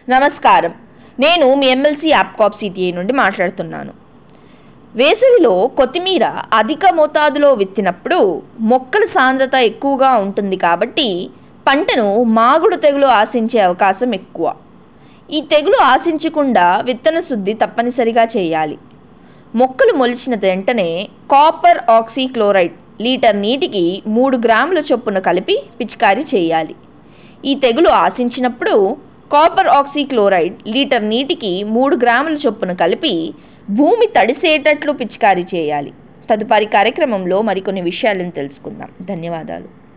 నమస్కారం నేను మీ MLC యాప్కాప్ CTI నుండి మాట్లాడుతున్నాను వేసవిలో కొత్తిమీర అధిక మోతాదులో విత్తినప్పుడు మొక్కల సాంద్రత ఎక్కువగా ఉంటుంది కాబట్టి పంటను మాగుడు తెగులు ఆశించే అవకాశం ఎక్కువ ఈ తెగులు ఆశించకుండా విత్తన శుద్ధి తప్పనిసరిగా చేయాలి మొక్కలు మొలిచిన వెంటనే కాపర్ ఆక్సీక్లోరైడ్ లీటర్ నీటికి మూడు గ్రాముల చొప్పున కలిపి పిచికారీ చేయాలి ఈ తెగులు ఆశించినప్పుడు కాపర్ ఆక్సీక్లోరైడ్ లీటర్ నీటికి మూడు గ్రాముల చొప్పున కలిపి భూమి తడిసేటట్లు పిచికారీ చేయాలి తదుపరి కార్యక్రమంలో మరికొన్ని విషయాలను తెలుసుకుందాం ధన్యవాదాలు